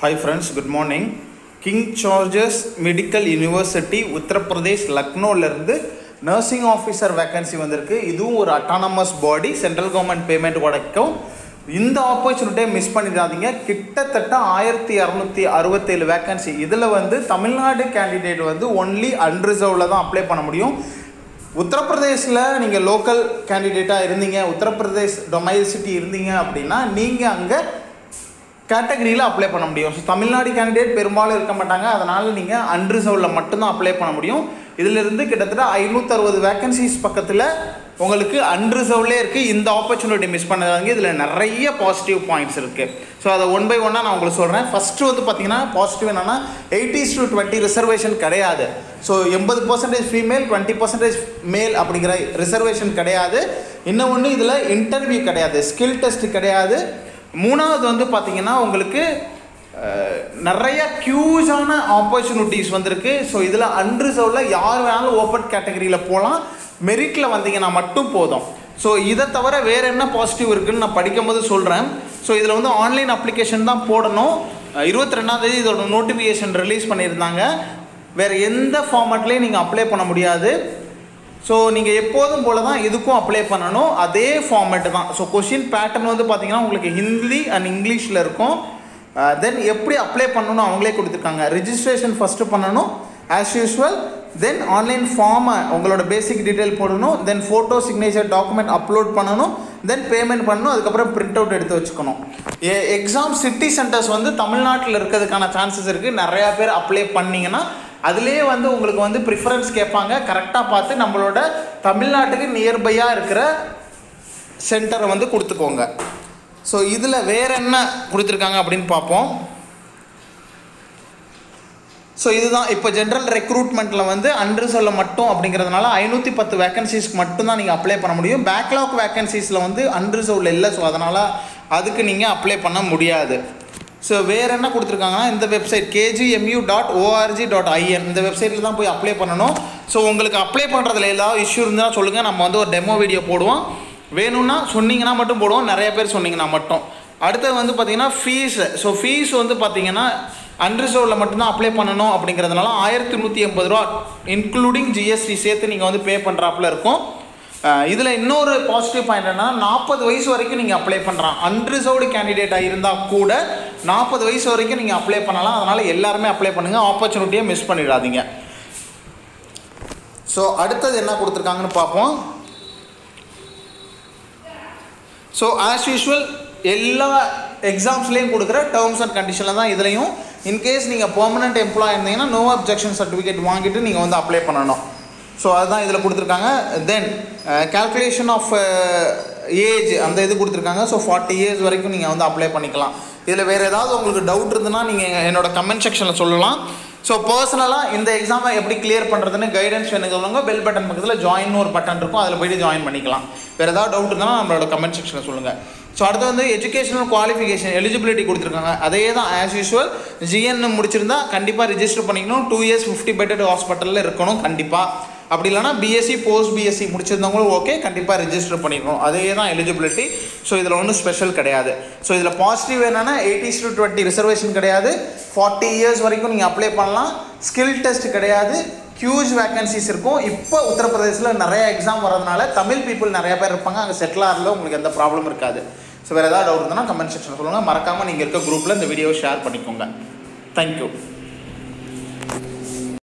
hi friends good morning King George's medical university Uttar Pradesh லக்னோலேருந்து nursing officer vacancy வந்திருக்கு இதுவும் ஒரு autonomous body central government payment கிடைக்கும் இந்த ஆப்பர்ச்சுனிட்டியை மிஸ் பண்ணிடாதீங்க கிட்டத்தட்ட ஆயிரத்தி இரநூத்தி அறுபத்தேழு வேகன்சி இதில் வந்து தமிழ்நாடு கேண்டிடேட் வந்து ஒன்லி அன்ரிசர்வ்டில் தான் அப்ளை பண்ண முடியும் உத்தரப்பிரதேசில் நீங்கள் லோக்கல் கேண்டிடேட்டாக இருந்தீங்க உத்தரப்பிரதேஷ் டொமைல் சிட்டி இருந்தீங்க அப்படின்னா நீங்கள் அங்கே கேட்டகரியில் அப்ளை பண்ண முடியும் ஸோ தமிழ்நாடு கேண்டிடேட் பெரும்பாலும் இருக்க மாட்டாங்க அதனால் நீங்கள் அன்ரிசர்வ்டில் மட்டும்தான் அப்ளை பண்ண முடியும் இதிலிருந்து கிட்டத்தட்ட ஐநூற்றறுபது வேகன்சிஸ் பக்கத்தில் உங்களுக்கு அன்ரிசர்வ்லே இருக்குது இந்த ஆப்பர்ச்சுனிட்டி மிஸ் பண்ணதாங்க இதில் நிறைய பாசிட்டிவ் பாயிண்ட்ஸ் இருக்குது ஸோ அதை ஒன் பை ஒன்னாக நான் உங்களுக்கு சொல்கிறேன் ஃபஸ்ட்டு வந்து பார்த்தீங்கன்னா பாசிட்டிவ் என்னென்னா எயிட்டிஸ் டு டுவெண்ட்டி ரிசர்வேஷன் கிடையாது ஸோ எண்பது percentage female twenty percentage male அப்படிங்கிற ரிசர்வேஷன் கிடையாது இன்னொன்று இதில் இன்டர்வியூ கிடையாது ஸ்கில் டெஸ்ட் கிடையாது மூணாவது வந்து பார்த்தீங்கன்னா உங்களுக்கு அஹ், நிறைய க்யூஸான ஆப்பர்ச்சுனிட்டிஸ் வந்திருக்கு ஸோ இதில் அன்ரிசர்வ்டில் யார் வேணாலும் ஓப்பன் கேட்டகரியில் போகலாம் மெரிட்டில் வந்தீங்கன்னா மட்டும் போதும் ஸோ இதை தவிர வேறு என்ன பாசிட்டிவ் இருக்குன்னு நான் படிக்கும்போது சொல்கிறேன் ஸோ இதில் வந்து ஆன்லைன் அப்ளிகேஷன் தான் போடணும் இருபத்தி ரெண்டாந்தேதி இதோட நோட்டிஃபிகேஷன் ரிலீஸ் பண்ணியிருந்தாங்க வேறு எந்த ஃபார்மேட்லேயும் நீங்கள் அப்ளை பண்ண முடியாது ஸோ நீங்கள் எப்போதும் போல தான் இதுக்கும் அப்ளை பண்ணணும் அதே ஃபார்மேட் தான் ஸோ கொஷின் பேட்டர்ன் வந்து பார்த்தீங்கன்னா உங்களுக்கு ஹிந்தி அண்ட் இங்கிலீஷில் இருக்கும் தென் எப்படி அப்ளை பண்ணணும் அவங்களே கொடுத்துருக்காங்க ரிஜிஸ்ட்ரேஷன் ஃபஸ்ட்டு பண்ணணும் ஆஸ் யூஸ்வல் தென் ஆன்லைன் ஃபார்மை உங்களோட பேசிக் டீட்டெயில் போடணும் then photo signature document upload பண்ணணும் தென் பேமெண்ட் பண்ணணும் அதுக்கப்புறம் பிரிண்ட் அவுட் எடுத்து வச்சுக்கணும் எக்ஸாம் சிட்டி சென்டர்ஸ் வந்து தமிழ்நாட்டில் இருக்கிறதுக்கான சான்சஸ் இருக்குது நிறையா பேர் அப்ளை பண்ணிங்கன்னா அதுலேயே வந்து உங்களுக்கு வந்து ப்ரிஃபரன்ஸ் கேட்பாங்க கரெக்டாக பார்த்து நம்மளோட தமிழ்நாட்டுக்கு நியர்பையாக இருக்கிற சென்டரை வந்து கொடுத்துக்கோங்க ஸோ இதில் வேற என்ன கொடுத்துருக்காங்க அப்படின்னு பார்ப்போம் ஸோ இதுதான் இப்போ ஜென்ரல் ரெக்ரூட்மெண்ட்டில் வந்து அன்ரிசர்வ்ல மட்டும் அப்படிங்கிறதுனால ஐநூற்றி பத்து வேகன்சிஸ்க்கு மட்டும்தான் நீங்கள் அப்ளை பண்ண முடியும் பேக்லாக் வேகன்சிஸில் வந்து அன்ரிசர்வ்ல இல்லை ஸோ அதனால் அதுக்கு நீங்கள் அப்ளை பண்ண முடியாது ஸோ வேறு என்ன கொடுத்துருக்காங்கன்னா இந்த website KGMU dot ORG dot IN இந்த வெப்சைட்டில் தான் போய் அப்ளை பண்ணணும் ஸோ உங்களுக்கு அப்ளை பண்ணுறதுல ஏதாவது இஷ்யூ இருந்தால் சொல்லுங்கள் நம்ம வந்து ஒரு டெமோ வீடியோ போடுவோம் வேணும்னா சொன்னீங்கன்னா மட்டும் போடுவோம் நிறைய பேர் சொன்னீங்கன்னா மட்டும் அடுத்தது வந்து பார்த்தீங்கன்னா ஃபீஸ் ஸோ ஃபீஸ் வந்து பார்த்தீங்கன்னா அன்ரிசர்வ்ல மட்டும்தான் அப்ளை பண்ணணும் அப்படிங்கிறதுனால ஆயிரத்தி நூற்றி எண்பது ரூபா இன்க்ளூடிங் ஜிஎஸ்டி சேர்த்து நீங்கள் வந்து பே பண்ணுறாப்புல இருக்கும் இதில் இன்னொரு பாசிட்டிவ் பாயிண்ட் என்னன்னா நாற்பது வயசு வரைக்கும் நீங்கள் அப்ளை பண்ணலாம் அன்ரிசர்வ்டு கேண்டிடேட்டாக இருந்தால் கூட நாற்பது வயசு வரைக்கும் நீங்கள் அப்ளை பண்ணலாம் அதனால் எல்லாருமே அப்ளை பண்ணுங்கள் ஆப்பர்ச்சுனிட்டியை மிஸ் பண்ணிடாதீங்க ஸோ அடுத்தது என்ன கொடுத்துருக்காங்கன்னு பார்ப்போம் ஸோ ஆஸ் யூஷுவல் எல்லா எக்ஸாம்ஸ்லேயும் கொடுக்குற டேர்ம்ஸ் அண்ட் கண்டிஷனில் தான் இதுலையும் இன்கேஸ் நீங்கள் பெர்மனெண்ட் எம்ப்ளாய் இருந்தீங்கன்னா நோ அப்ஜெக்ஷன் சர்டிஃபிகேட் வாங்கிட்டு நீங்கள் வந்து அப்ளை பண்ணணும் ஸோ அதுதான் இதில் கொடுத்துருக்காங்க தென் கால்குலேஷன் ஆஃப் ஏஜ் அந்த இது கொடுத்துருக்காங்க ஸோ ஃபார்ட்டி இயர்ஸ் வரைக்கும் நீங்கள் வந்து அப்ளை பண்ணிக்கலாம் இதில் வேறு ஏதாவது உங்களுக்கு டவுட் இருந்ததுன்னா நீங்கள் என்னோட கமெண்ட் செக்ஷனில் சொல்லலாம் ஸோ பர்சனலாக இந்த எக்ஸாமை எப்படி கிளியர் பண்ணுறதுன்னு கைடன்ஸ் வேணும் சொல்லுங்க பெல் பட்டன் பக்கத்தில் ஜாயின் ஒரு பட்டன் இருக்கும் அதில் போயிட்டு ஜாயின் பண்ணிக்கலாம் வேறு ஏதாவது டவுட் இருந்தாலும் நம்மளோட கமெண்ட் செக்ஷனில் சொல்லுங்கள் ஸோ அடுத்து வந்து எஜுகேஷனல் குவாலிஃபிகேஷன் எலிஜிபிலிட்டி கொடுத்துருக்காங்க அதே தான் ஆஸ் யூஷுவல் ஜிஎன் முடிச்சிருந்தா கண்டிப்பாக ரிஜிஸ்டர் பண்ணிக்கணும் டூ இயர்ஸ் ஃபிஃப்டி பெட்டட் ஹாஸ்பிட்டலில் இருக்கணும் கண்டிப்பாக அப்படி இல்லைனா பிஎஸ்சி போஸ்ட் பிஎஸ்சி முடிச்சிருந்தவங்களும் ஓகே கண்டிப்பாக ரிஜிஸ்டர் பண்ணிக்கணும் அதே தான் எலிஜிபிலிட்டி ஸோ இதில் ஒன்றும் ஸ்பெஷல் கிடையாது ஸோ இதில் பாசிட்டிவ் என்னென்னா எயிட்டிஸ் டு டுவெண்ட்டி ரிசர்வேஷன் கிடையாது ஃபார்ட்டி இயர்ஸ் வரைக்கும் நீங்கள் அப்ளை பண்ணலாம் ஸ்கில் டெஸ்ட் கிடையாது ஹியூஜ் வேகன்சிஸ் இருக்கும் இப்போ உத்தரப்பிரதேசில் நிறைய எக்ஸாம் வரதுனால தமிழ் பீப்புள் நிறைய பேர் இருப்பாங்க அங்கே செட்டில் ஆகிறதுல உங்களுக்கு எந்த ப்ராப்ளம் இருக்காது ஸோ வேறு ஏதாவது டவுட் இருந்ததுன்னா கமெண்ட் செக்ஷனில் சொல்லுங்கள் மறக்காமல் நீங்கள் இருக்க குரூப்பில் இந்த வீடியோவை ஷேர் பண்ணிக்கோங்க தேங்க்யூ